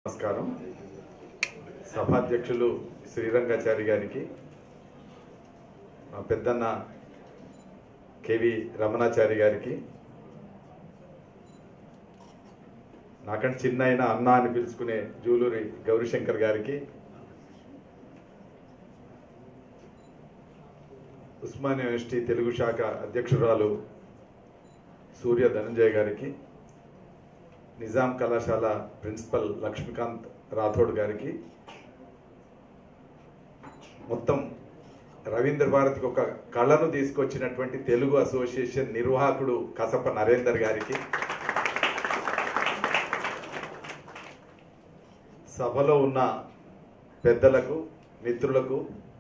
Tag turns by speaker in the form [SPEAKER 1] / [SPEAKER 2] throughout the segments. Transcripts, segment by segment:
[SPEAKER 1] నమస్కారం సభాధ్యక్షులు శ్రీరంగాచారి గారికి మా పెద్దన్న కేవి రమణాచారి గారికి నాకంటే చిన్న అయిన అన్న అని పిలుచుకునే జూలూరి గౌరీశంకర్ గారికి ఉస్మానియా యూనివర్సిటీ తెలుగు శాఖ అధ్యక్షురాలు సూర్య ధనంజయ్ గారికి నిజాం కళాశాల ప్రిన్సిపల్ లక్ష్మీకాంత్ రాథోడ్ గారికి మొత్తం రవీంద్ర భారతికి ఒక కళను తీసుకొచ్చినటువంటి తెలుగు అసోసియేషన్ నిర్వాహకుడు కసప నరేందర్ గారికి సభలో ఉన్న పెద్దలకు మిత్రులకు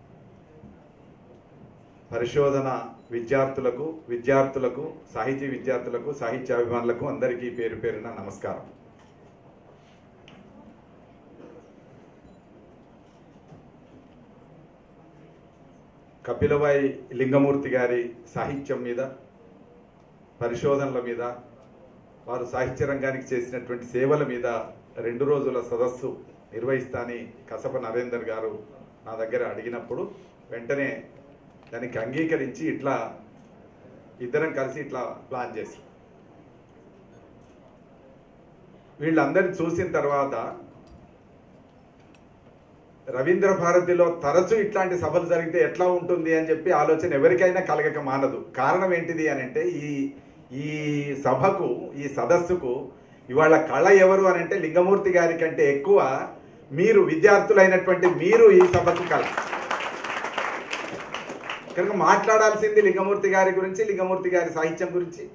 [SPEAKER 1] పరిశోధన విద్యార్థులకు విద్యార్థులకు సాహితీ విద్యార్థులకు సాహిత్యాభిమానులకు అందరికీ పేరు పేరున నమస్కారం కపిలవాయి లింగమూర్తి గారి సాహిత్యం మీద పరిశోధనల మీద వారు సాహిత్య రంగానికి చేసినటువంటి సేవల మీద రెండు రోజుల సదస్సు నిర్వహిస్తాని కసప నరేందర్ గారు నా దగ్గర అడిగినప్పుడు వెంటనే దానికి అంగీకరించి ఇట్లా ఇద్దరం కలిసి ఇట్లా ప్లాన్ చేసి వీళ్ళందరిని చూసిన తర్వాత రవీంద్ర భారతిలో తరచూ ఇట్లాంటి సభలు జరిగితే ఎట్లా ఉంటుంది అని చెప్పి ఆలోచన ఎవరికైనా కలగక మానదు కారణం ఏంటిది అని అంటే ఈ ఈ సభకు ఈ సదస్సుకు ఇవాళ కళ ఎవరు అని అంటే లింగమూర్తి గారి కంటే ఎక్కువ మీరు విద్యార్థులైనటువంటి మీరు ఈ సభకు కళ కనుక మాట్లాడాల్సింది లింగమూర్తి గారి గురించి లింగమూర్తి గారి సాహిత్యం గురించి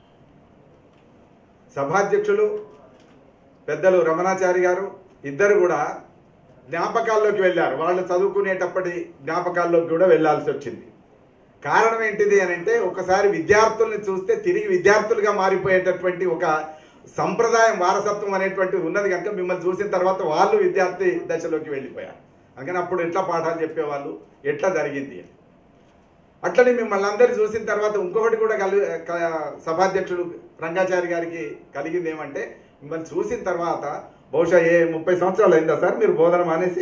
[SPEAKER 1] సభాధ్యక్షులు పెద్దలు రమణాచారి గారు ఇద్దరు కూడా జ్ఞాపకాల్లోకి వెళ్ళారు వాళ్ళు చదువుకునేటప్పటి జ్ఞాపకాల్లోకి కూడా వెళ్ళాల్సి వచ్చింది కారణం ఏంటిది అని అంటే ఒకసారి విద్యార్థుల్ని చూస్తే తిరిగి విద్యార్థులుగా మారిపోయేటటువంటి ఒక సంప్రదాయం వారసత్వం అనేటువంటిది ఉన్నది కనుక మిమ్మల్ని చూసిన తర్వాత వాళ్ళు విద్యార్థి దశలోకి వెళ్ళిపోయారు అందుకని అప్పుడు ఎట్లా పాఠాలు చెప్పేవాళ్ళు ఎట్లా జరిగింది అని అట్లనే మిమ్మల్ని అందరినీ చూసిన తర్వాత ఇంకొకటి కూడా కలి క- సభాధ్యక్షుడు రంగాచారి గారికి కలిగింది ఏమంటే మిమ్మల్ని చూసిన తర్వాత బహుశా ఏ ముప్పై సంవత్సరాలు అయిందా సార్ మీరు బోధన మానేసి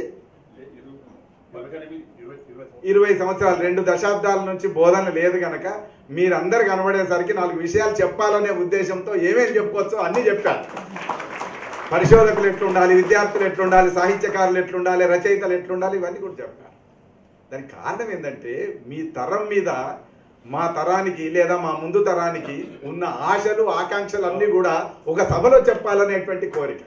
[SPEAKER 1] ఇరవై సంవత్సరాలు రెండు దశాబ్దాల నుంచి బోధన లేదు గనక మీరందరు కనబడేసరికి నాలుగు విషయాలు చెప్పాలనే ఉద్దేశంతో ఏమేమి చెప్పుకోవచ్చో అన్నీ చెప్పారు పరిశోధకులు ఎట్లుండాలి విద్యార్థులు ఎట్లుండాలి సాహిత్యకారులు ఎట్లుండాలి రచయితలు ఎట్లుండాలి ఇవన్నీ కూడా చెప్పారు దానికి కారణం ఏంటంటే మీ తరం మీద మా తరానికి లేదా మా ముందు తరానికి ఉన్న ఆశలు ఆకాంక్షలు అన్నీ కూడా ఒక సభలో చెప్పాలనేటువంటి కోరిక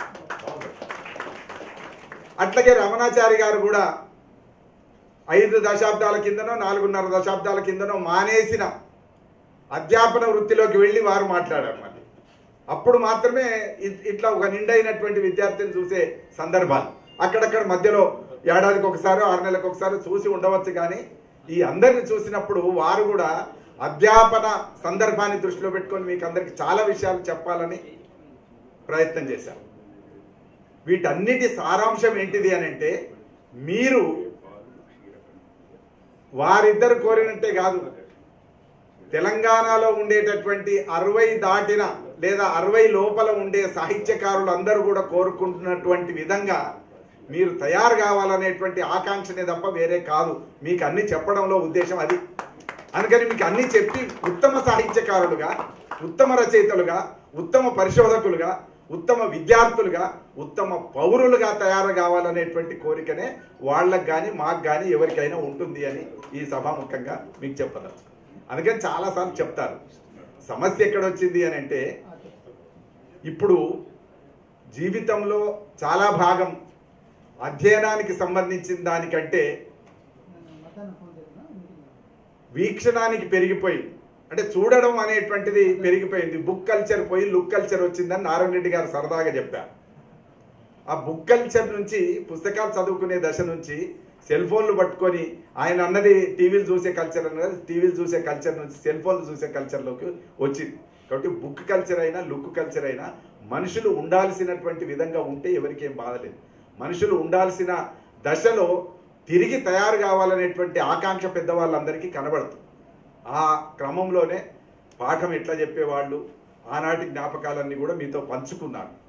[SPEAKER 1] అట్లాగే రమణాచారి గారు కూడా ఐదు దశాబ్దాల కిందనో నాలుగున్నర దశాబ్దాల కిందనో మానేసిన అధ్యాపన వృత్తిలోకి వెళ్ళి వారు మాట్లాడారు మళ్ళీ అప్పుడు మాత్రమే ఇ- ఇట్లా ఒక నిండైనటువంటి విద్యార్థిని చూసే సందర్భాలు అక్కడక్కడ మధ్యలో ఏడాదికి ఒకసారి ఆరు నెలలకు ఒకసారి చూసి ఉండవచ్చు కానీ ఈ అందరిని చూసినప్పుడు వారు కూడా అధ్యాపన సందర్భాన్ని దృష్టిలో పెట్టుకొని మీకు అందరికి చాలా విషయాలు చెప్పాలని ప్రయత్నం చేశారు వీటన్నిటి సారాంశం ఏంటిది అని అంటే మీరు వారిద్దరు కోరినట్టే కాదు తెలంగాణలో ఉండేటటువంటి అరవై దాటిన లేదా అరవై లోపల ఉండే సాహిత్యకారులు అందరూ కూడా కోరుకుంటున్నటువంటి విధంగా మీరు తయారు కావాలనేటువంటి ఆకాంక్షనే తప్ప వేరే కాదు మీకు అన్ని చెప్పడంలో ఉద్దేశం అది అందుకని మీకు అన్ని చెప్పి ఉత్తమ సాహిత్యకారులుగా ఉత్తమ రచయితలుగా ఉత్తమ పరిశోధకులుగా ఉత్తమ విద్యార్థులుగా ఉత్తమ పౌరులుగా తయారు కావాలనేటువంటి కోరికనే వాళ్ళకి కానీ మాకు కానీ ఎవరికైనా ఉంటుంది అని ఈ సభాముఖంగా మీకు చెప్పదలుచు అందుకని చాలాసార్లు చెప్తారు సమస్య ఎక్కడొచ్చింది అని అంటే ఇప్పుడు జీవితంలో చాలా భాగం అధ్యయనానికి సంబంధించిన దానికంటే వీక్షణానికి పెరిగిపోయి అంటే చూడడం అనేటువంటిది పెరిగిపోయింది బుక్ కల్చర్ పోయి లుక్ కల్చర్ వచ్చిందని నారాయణ రెడ్డి గారు సరదాగా చెప్పారు ఆ బుక్ కల్చర్ నుంచి పుస్తకాలు చదువుకునే దశ నుంచి సెల్ ఫోన్లు పట్టుకొని ఆయన అన్నది టీవీలు చూసే కల్చర్ అన్నది టీవీలు చూసే కల్చర్ నుంచి సెల్ ఫోన్లు చూసే కల్చర్లోకి వచ్చింది కాబట్టి బుక్ కల్చర్ అయినా లుక్ కల్చర్ అయినా మనుషులు ఉండాల్సినటువంటి విధంగా ఉంటే ఎవరికి ఏం బాధలేదు మనుషులు ఉండాల్సిన దశలో తిరిగి తయారు కావాలనేటువంటి ఆకాంక్ష పెద్దవాళ్ళందరికీ కనబడుతుంది ఆ క్రమంలోనే పాఠం ఎట్లా చెప్పేవాళ్ళు ఆనాటి జ్ఞాపకాలన్నీ కూడా మీతో పంచుకున్నాను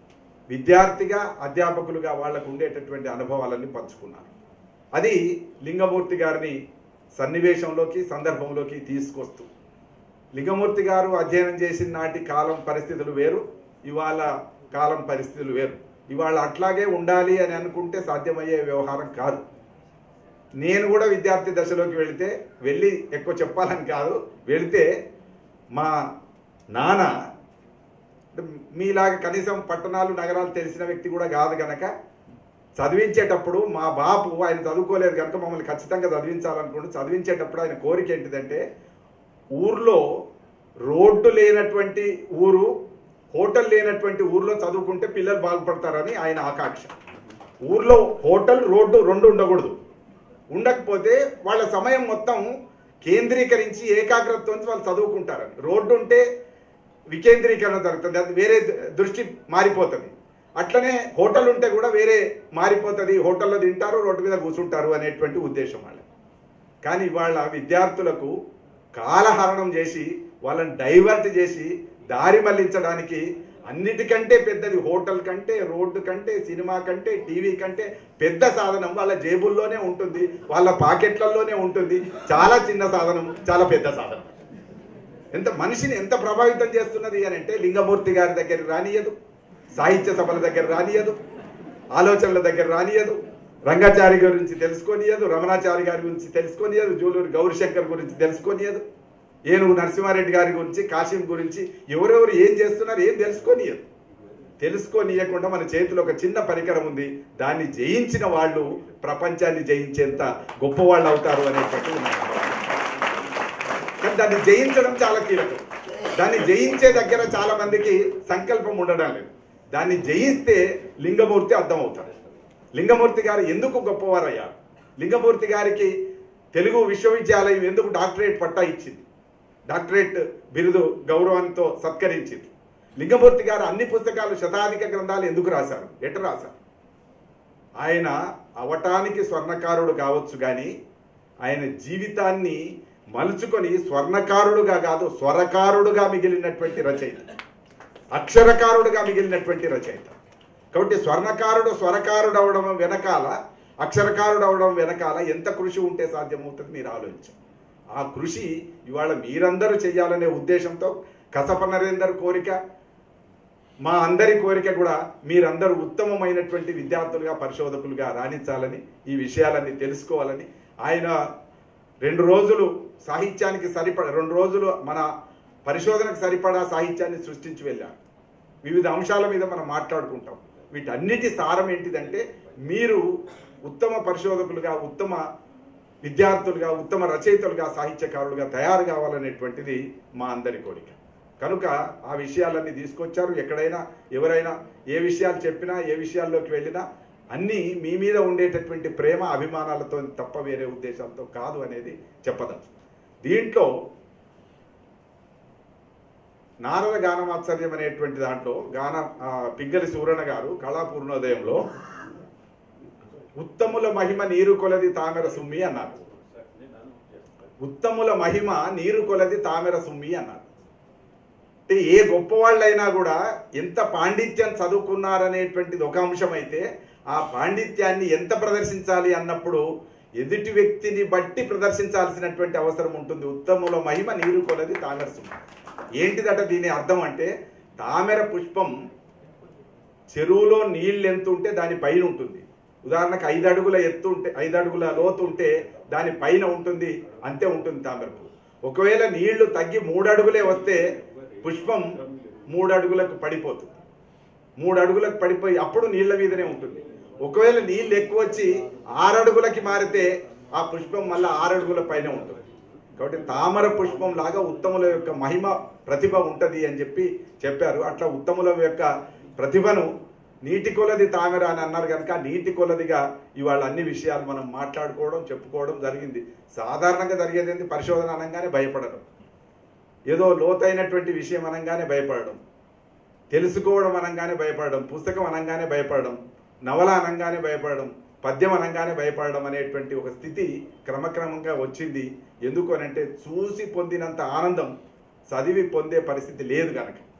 [SPEAKER 1] విద్యార్థిగా అధ్యాపకులుగా వాళ్ళకు ఉండేటటువంటి అనుభవాలన్నీ పంచుకున్నారు అది లింగమూర్తి గారిని సన్నివేశంలోకి సందర్భంలోకి తీసుకొస్తూ లింగమూర్తి గారు అధ్యయనం చేసిన నాటి కాలం పరిస్థితులు వేరు ఇవాళ కాలం పరిస్థితులు వేరు ఇవాళ అట్లాగే ఉండాలి అని అనుకుంటే సాధ్యమయ్యే వ్యవహారం కాదు నేను కూడా విద్యార్థి దశలోకి వెళితే వెళ్ళి ఎక్కువ చెప్పాలని కాదు వెళితే మా నాన్న అంటే మీలాగా కనీసం పట్టణాలు నగరాలు తెలిసిన వ్యక్తి కూడా కాదు గనక చదివించేటప్పుడు మా బాపు ఆయన చదువుకోలేదు కనుక మమ్మల్ని ఖచ్చితంగా చదివించాలనుకుంటూ చదివించేటప్పుడు ఆయన కోరిక ఏంటిదంటే ఊర్లో రోడ్డు లేనటువంటి ఊరు హోటల్ లేనటువంటి ఊర్లో చదువుకుంటే పిల్లలు బాగుపడతారని ఆయన ఆకాంక్ష ఊర్లో హోటల్ రోడ్డు రెండు ఉండకూడదు ఉండకపోతే వాళ్ళ సమయం మొత్తం కేంద్రీకరించి ఏకాగ్రతతో వాళ్ళు చదువుకుంటారని రోడ్డు ఉంటే వికేంద్రీకరణ జరుగుతుంది అది వేరే ద- దృష్టి మారిపోతుంది అట్లనే హోటల్ ఉంటే కూడా వేరే మారిపోతుంది హోటల్లో తింటారు రోడ్డు మీద కూర్చుంటారు అనేటువంటి ఉద్దేశం వాళ్ళ కానీ ఇవాళ విద్యార్థులకు కాలహరణం చేసి వాళ్ళని డైవర్ట్ చేసి దారి మళ్లించడానికి అన్నిటికంటే పెద్దది హోటల్ కంటే రోడ్డు కంటే సినిమా కంటే టీవీ కంటే పెద్ద సాధనం వాళ్ళ జేబుల్లోనే ఉంటుంది వాళ్ళ పాకెట్లలోనే ఉంటుంది చాలా చిన్న సాధనం చాలా పెద్ద సాధనం ఎంత మనిషిని ఎంత ప్రభావితం చేస్తున్నది అని అంటే లింగమూర్తి గారి దగ్గర రానియదు సాహిత్య సభల దగ్గర రానియదు ఆలోచనల దగ్గర రానియదు రంగాచారి గురించి తెలుసుకోనియదు రమణాచారి గారి గురించి తెలుసుకోనియదు జూలూరు గౌరిశంకర్ గురించి తెలుసుకోనియదు ఏనుగు నరసింహారెడ్డి గారి గురించి కాశీం గురించి ఎవరెవరు ఏం చేస్తున్నారు ఏం తెలుసుకోనియదు తెలుసుకోనియకుండా మన చేతిలో ఒక చిన్న పరికరం ఉంది దాన్ని జయించిన వాళ్ళు ప్రపంచాన్ని జయించేంత గొప్పవాళ్ళు అవుతారు అనేటట్టు నాకు కానీ దాన్ని జయించడం చాలా కీలకం దాన్ని జయించే దగ్గర చాలా మందికి సంకల్పం ఉండడం లేదు దాన్ని జయిస్తే లింగమూర్తి అర్థమవుతాడు లింగమూర్తి గారు ఎందుకు గొప్పవారయ్యారు లింగమూర్తి గారికి తెలుగు విశ్వవిద్యాలయం ఎందుకు డాక్టరేట్ పట్టా ఇచ్చింది డాక్టరేట్ బిరుదు గౌరవంతో సత్కరించింది లింగమూర్తి గారు అన్ని పుస్తకాలు శతాధిక గ్రంథాలు ఎందుకు రాశారు ఎట రాశారు ఆయన అవటానికి స్వర్ణకారుడు కావచ్చు కానీ ఆయన జీవితాన్ని మలుచుకొని స్వర్ణకారుడుగా కాదు స్వరకారుడుగా మిగిలినటువంటి రచయిత అక్షరకారుడుగా మిగిలినటువంటి రచయిత కాబట్టి స్వర్ణకారుడు స్వరకారుడు అవడం వెనకాల అక్షరకారుడు అవడం వెనకాల ఎంత కృషి ఉంటే సాధ్యమవుతుంది మీరు ఆలోచించండి ఆ కృషి ఇవాళ మీరందరూ చేయాలనే ఉద్దేశంతో కసప నరేందర్ కోరిక మా అందరి కోరిక కూడా మీరందరూ ఉత్తమమైనటువంటి విద్యార్థులుగా పరిశోధకులుగా రాణించాలని ఈ విషయాలన్నీ తెలుసుకోవాలని ఆయన రెండు రోజులు సాహిత్యానికి సరిపడ రెండు రోజులు మన పరిశోధనకు సరిపడా సాహిత్యాన్ని సృష్టించి వెళ్ళారు వివిధ అంశాల మీద మనం మాట్లాడుకుంటాం వీటన్నిటి సారం ఏంటిదంటే మీరు ఉత్తమ పరిశోధకులుగా ఉత్తమ విద్యార్థులుగా ఉత్తమ రచయితలుగా సాహిత్యకారులుగా తయారు కావాలనేటువంటిది మా అందరి కోరిక కనుక ఆ విషయాలన్నీ తీసుకొచ్చారు ఎక్కడైనా ఎవరైనా ఏ విషయాలు చెప్పినా ఏ విషయాల్లోకి వెళ్ళినా అన్నీ మీ మీద ఉండేటటువంటి ప్రేమ అభిమానాలతో తప్ప వేరే ఉద్దేశాలతో కాదు అనేది చెప్పదచ్చు దీంట్లో నారద గానమాత్సర్యం అనేటువంటి దాంట్లో గాన ఆ, పిగ్గలి సూరణ గారు కళాపూర్ణోదయంలో ఉత్తముల మహిమ నీరు కొలది తామెర సుమ్మి అన్నారు ఉత్తముల మహిమ నీరు కొలది తామెర సుమ్మి అన్నారు అంటే ఏ గొప్పవాళ్ళైనా కూడా ఎంత పాండిత్యం చదువుకున్నారనేటువంటిది ఒక అంశం అయితే ఆ పాండిత్యాన్ని ఎంత ప్రదర్శించాలి అన్నప్పుడు ఎదుటి వ్యక్తిని బట్టి ప్రదర్శించాల్సినటువంటి అవసరం ఉంటుంది ఉత్తముల మహిమ నీరు కొలది తామెర సుమ్మి ఏంటిదట దీని అర్థం అంటే తామెర పుష్పం చెరువులో నీళ్ళు ఎంత ఉంటే దాని పైన ఉంటుంది ఉదాహరణకు ఐదు అడుగుల ఎత్తు ఉంటే ఐదు అడుగుల లోతు ఉంటే దాని పైన ఉంటుంది అంతే ఉంటుంది తామర పువ్వు ఒకవేళ నీళ్లు తగ్గి మూడు అడుగులే వస్తే పుష్పం మూడు అడుగులకు పడిపోతుంది మూడు అడుగులకు పడిపోయి అప్పుడు నీళ్ల మీదనే ఉంటుంది ఒకవేళ నీళ్ళు ఎక్కువ వచ్చి ఆరు అడుగులకి మారితే ఆ పుష్పం మళ్ళీ ఆరు అడుగుల పైన ఉంటుంది కాబట్టి తామర పుష్పం లాగా ఉత్తముల యొక్క మహిమ ప్రతిభ ఉంటది అని చెప్పి చెప్పారు అట్లా ఉత్తముల యొక్క ప్రతిభను నీటి కొలది తామెర అని అన్నారు కనుక ఆ నీటి కొలదిగా ఇవాళ అన్ని విషయాలు మనం మాట్లాడుకోవడం చెప్పుకోవడం జరిగింది సాధారణంగా జరిగేది ఏంటి పరిశోధన అనగానే భయపడడం ఏదో లోతైనటువంటి విషయం అనగానే భయపడడం తెలుసుకోవడం అనగానే భయపడడం పుస్తకం అనగానే భయపడడం నవల అనగానే భయపడడం పద్యం అనగానే భయపడడం అనేటువంటి ఒక స్థితి క్రమక్రమంగా వచ్చింది ఎందుకు అని అంటే చూసి పొందినంత ఆనందం చదివి పొందే పరిస్థితి లేదు కనుక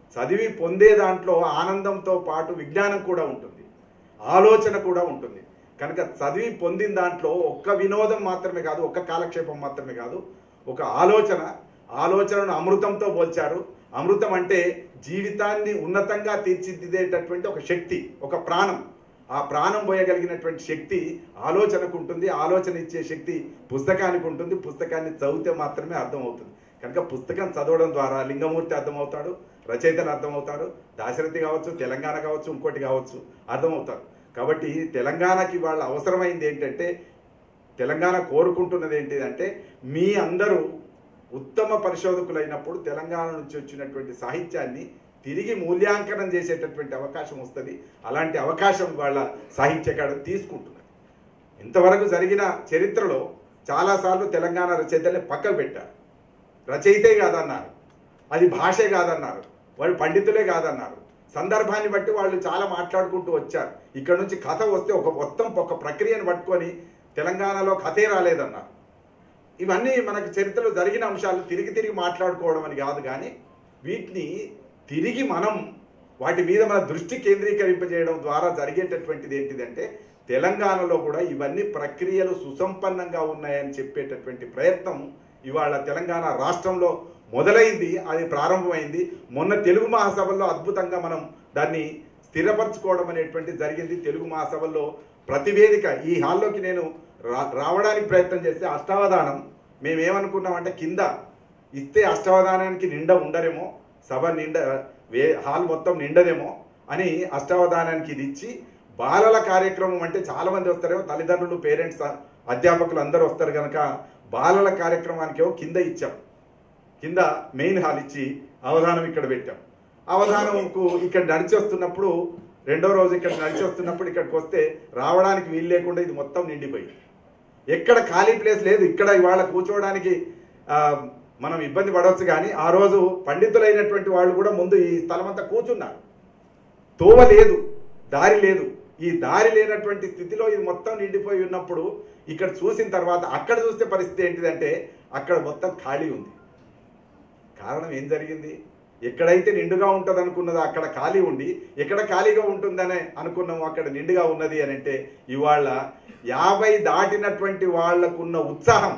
[SPEAKER 1] చదివి పొందే దాంట్లో ఆనందంతో పాటు విజ్ఞానం కూడా ఉంటుంది ఆలోచన కూడా ఉంటుంది కనుక చదివి పొందిన దాంట్లో ఒక్క వినోదం మాత్రమే కాదు ఒక్క కాలక్షేపం మాత్రమే కాదు ఒక ఆలోచన ఆలోచనను అమృతంతో పోల్చారు అమృతం అంటే జీవితాన్ని ఉన్నతంగా తీర్చిదిద్దేటటువంటి ఒక శక్తి ఒక ప్రాణం ఆ ప్రాణం పోయగలిగినటువంటి శక్తి ఆలోచనకు ఉంటుంది ఆలోచన ఇచ్చే శక్తి పుస్తకానికి ఉంటుంది పుస్తకాన్ని చదివితే మాత్రమే అర్థమవుతుంది కనుక పుస్తకం చదవడం ద్వారా లింగమూర్తి అర్థమవుతాడు రచయితలు అర్థమవుతారు దాశరథి కావచ్చు తెలంగాణ కావచ్చు ఇంకోటి కావచ్చు అర్థమవుతారు కాబట్టి తెలంగాణకి వాళ్ళ అవసరమైంది ఏంటంటే తెలంగాణ కోరుకుంటున్నది ఏంటిదంటే మీ అందరూ ఉత్తమ పరిశోధకులైనప్పుడు తెలంగాణ నుంచి వచ్చినటువంటి సాహిత్యాన్ని తిరిగి మూల్యాంకనం చేసేటటువంటి అవకాశం వస్తుంది అలాంటి అవకాశం వాళ్ళ సాహిత్య అకాడమీ తీసుకుంటున్నది ఇంతవరకు జరిగిన చరిత్రలో చాలాసార్లు తెలంగాణ రచయితల్ని పక్కకు పెట్టారు రచయితే కాదన్నారు అది భాషే కాదన్నారు వాళ్ళు పండితులే కాదన్నారు సందర్భాన్ని బట్టి వాళ్ళు చాలా మాట్లాడుకుంటూ వచ్చారు ఇక్కడ నుంచి కథ వస్తే ఒక మొత్తం ఒక ప్రక్రియను పట్టుకొని తెలంగాణలో కథే రాలేదన్నారు ఇవన్నీ మనకు చరిత్రలో జరిగిన అంశాలు తిరిగి తిరిగి మాట్లాడుకోవడం అని కాదు కానీ వీటిని తిరిగి మనం వాటి మీద మన దృష్టి కేంద్రీకరింపజేయడం ద్వారా జరిగేటటువంటిది ఏంటిదంటే తెలంగాణలో కూడా ఇవన్నీ ప్రక్రియలు సుసంపన్నంగా ఉన్నాయని చెప్పేటటువంటి ప్రయత్నం ఇవాళ తెలంగాణ రాష్ట్రంలో మొదలైంది అది ప్రారంభమైంది మొన్న తెలుగు మహాసభల్లో అద్భుతంగా మనం దాన్ని స్థిరపరచుకోవడం అనేటువంటి జరిగింది తెలుగు మహాసభల్లో ప్రతివేదిక ఈ హాల్లోకి నేను రా రావడానికి ప్రయత్నం చేస్తే అష్టావధానం మేమేమనుకున్నామంటే కింద ఇస్తే అష్టావధానానికి నిండా ఉండరేమో సభ నిండా వే హాల్ మొత్తం నిండదేమో అని అష్టావధానానికి ఇది ఇచ్చి బాలల కార్యక్రమం అంటే చాలా మంది వస్తారేమో తల్లిదండ్రులు పేరెంట్స్ అధ్యాపకులు అందరూ వస్తారు కనుక బాలల కార్యక్రమానికి ఏమో కింద ఇచ్చాం కింద మెయిన్ హాల్ ఇచ్చి అవధానం ఇక్కడ పెట్టాం అవధానంకు ఇక్కడ నడిచి వస్తున్నప్పుడు రెండో రోజు ఇక్కడ నడిచి వస్తున్నప్పుడు ఇక్కడికి వస్తే రావడానికి వీలు లేకుండా ఇది మొత్తం నిండిపోయింది ఎక్కడ ఖాళీ ప్లేస్ లేదు ఇక్కడ ఇవాళ కూర్చోవడానికి ఆ, మనం ఇబ్బంది పడవచ్చు కానీ ఆ రోజు పండితులైనటువంటి వాళ్ళు కూడా ముందు ఈ స్థలం అంతా కూర్చున్నారు తోవ లేదు దారి లేదు ఈ దారి లేనటువంటి స్థితిలో ఇది మొత్తం నిండిపోయి ఉన్నప్పుడు ఇక్కడ చూసిన తర్వాత అక్కడ చూస్తే పరిస్థితి ఏంటిదంటే అక్కడ మొత్తం ఖాళీ ఉంది కారణం ఏం జరిగింది ఎక్కడైతే నిండుగా ఉంటుంది అనుకున్నదో అక్కడ ఖాళీ ఉండి ఎక్కడ ఖాళీగా ఉంటుందనే అనుకున్నాము అక్కడ నిండుగా ఉన్నది అని అంటే ఇవాళ యాభై దాటినటువంటి వాళ్లకున్న ఉత్సాహం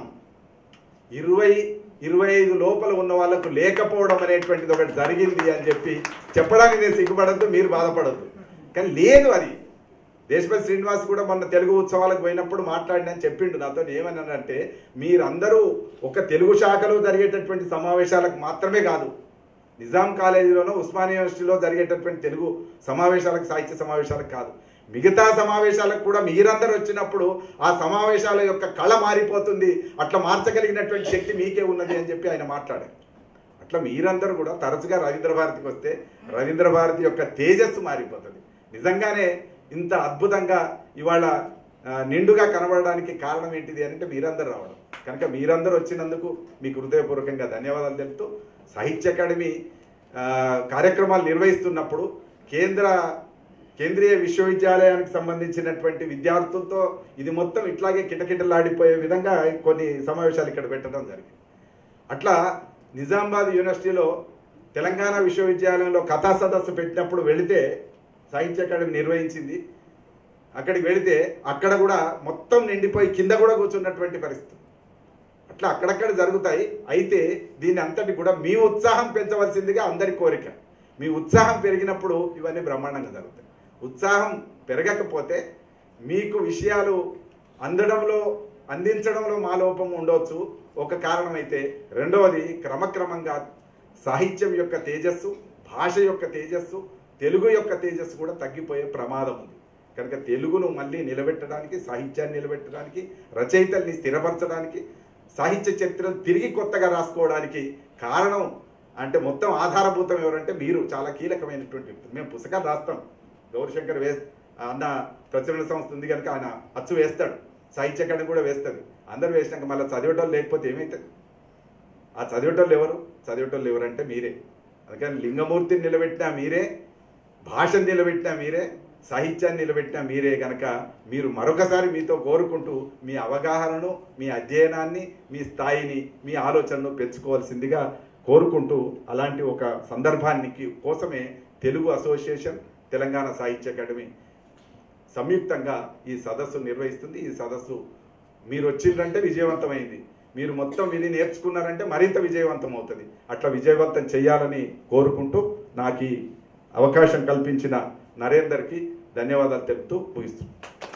[SPEAKER 1] ఇరవై ఇరవై ఐదు లోపల ఉన్న వాళ్ళకు లేకపోవడం అనేటువంటిది ఒకటి జరిగింది అని చెప్పి చెప్పడానికి నేను సిగ్గుపడద్దు మీరు బాధపడద్దు కానీ లేదు అది దేశపతి శ్రీనివాస్ కూడా మొన్న తెలుగు ఉత్సవాలకు పోయినప్పుడు మాట్లాడినని చెప్పిండు నాతో ఏమన్నానంటే మీరందరూ ఒక తెలుగు శాఖలో జరిగేటటువంటి సమావేశాలకు మాత్రమే కాదు నిజాం కాలేజీలోనో ఉస్మానియా యూనివర్సిటీలో జరిగేటటువంటి తెలుగు సమావేశాలకు సాహిత్య సమావేశాలకు కాదు మిగతా సమావేశాలకు కూడా మీరందరూ వచ్చినప్పుడు ఆ సమావేశాల యొక్క కళ మారిపోతుంది అట్లా మార్చగలిగినటువంటి శక్తి మీకే ఉన్నది అని చెప్పి ఆయన మాట్లాడారు అట్లా మీరందరూ కూడా తరచుగా రవీంద్ర భారతికి వస్తే రవీంద్ర భారతి యొక్క తేజస్సు మారిపోతుంది నిజంగానే ఇంత అద్భుతంగా ఇవాళ ఆ, నిండుగా కనబడడానికి కారణం ఏంటిది అంటే మీరందరూ రావడం కనుక మీరందరూ వచ్చినందుకు మీకు హృదయపూర్వకంగా ధన్యవాదాలు తెలుపుతూ సాహిత్య అకాడమీ ఆ, కార్యక్రమాలు నిర్వహిస్తున్నప్పుడు కేంద్ర కేంద్రీయ విశ్వవిద్యాలయానికి సంబంధించినటువంటి విద్యార్థులతో ఇది మొత్తం ఇట్లాగే కిటకిటలాడిపోయే విధంగా కొన్ని సమావేశాలు ఇక్కడ పెట్టడం జరిగింది అట్లా నిజామాబాద్ యూనివర్సిటీలో తెలంగాణ విశ్వవిద్యాలయంలో కథా సదస్సు పెట్టినప్పుడు వెళితే సాహిత్య అకాడమీ నిర్వహించింది అక్కడికి వెళితే అక్కడ కూడా మొత్తం నిండిపోయి కింద కూడా కూర్చున్నటువంటి పరిస్థితి అట్లా అక్కడక్కడ జరుగుతాయి అయితే దీని అంతటి కూడా మీ ఉత్సాహం పెంచవలసిందిగా అందరి కోరిక మీ ఉత్సాహం పెరిగినప్పుడు ఇవన్నీ బ్రహ్మాండంగా జరుగుతాయి ఉత్సాహం పెరగకపోతే మీకు విషయాలు అందడంలో అందించడంలో మా లోపం ఉండవచ్చు ఒక కారణం అయితే రెండవది క్రమక్రమంగా సాహిత్యం యొక్క తేజస్సు భాష యొక్క తేజస్సు తెలుగు యొక్క తేజస్సు కూడా తగ్గిపోయే ప్రమాదం ఉంది కనుక తెలుగును మళ్ళీ నిలబెట్టడానికి సాహిత్యాన్ని నిలబెట్టడానికి రచయితల్ని స్థిరపరచడానికి సాహిత్య చరిత్రను తిరిగి కొత్తగా రాసుకోవడానికి కారణం అంటే మొత్తం ఆధారభూతం ఎవరంటే మీరు చాలా కీలకమైనటువంటి వ్యక్తులు మేము పుస్తకాలు రాస్తాం గౌరీశంకర్ వే అన్న ప్రచురణ సంస్థ ఉంది కనుక ఆయన అచ్చు వేస్తాడు సాహిత్య అకాడమీ కూడా వేస్తుంది అందరూ వేసినాక మళ్ళీ చదివేటోళ్ళు లేకపోతే ఏమవుతుంది ఆ చదివేటోళ్ళు ఎవరు చదివేటోళ్ళు ఎవరంటే మీరే అందుకని లింగమూర్తిని నిలబెట్టినా మీరే భాషను నిలబెట్టినా మీరే సాహిత్యాన్ని నిలబెట్టినా మీరే గనక మీరు మరొకసారి మీతో కోరుకుంటూ మీ అవగాహనను మీ అధ్యయనాన్ని మీ స్థాయిని మీ ఆలోచనను పెంచుకోవాల్సిందిగా కోరుకుంటూ అలాంటి ఒక సందర్భానికి కోసమే తెలుగు అసోసియేషన్ తెలంగాణ సాహిత్య అకాడమీ సంయుక్తంగా ఈ సదస్సు నిర్వహిస్తుంది ఈ సదస్సు మీరు వచ్చిందంటే విజయవంతమైంది మీరు మొత్తం విని నేర్చుకున్నారంటే మరింత విజయవంతం అవుతుంది అట్లా విజయవంతం చేయాలని కోరుకుంటూ నాకు ఈ అవకాశం కల్పించిన నరేందర్కి ధన్యవాదాలు తెలుపుతూ ముగిస్తున్నాను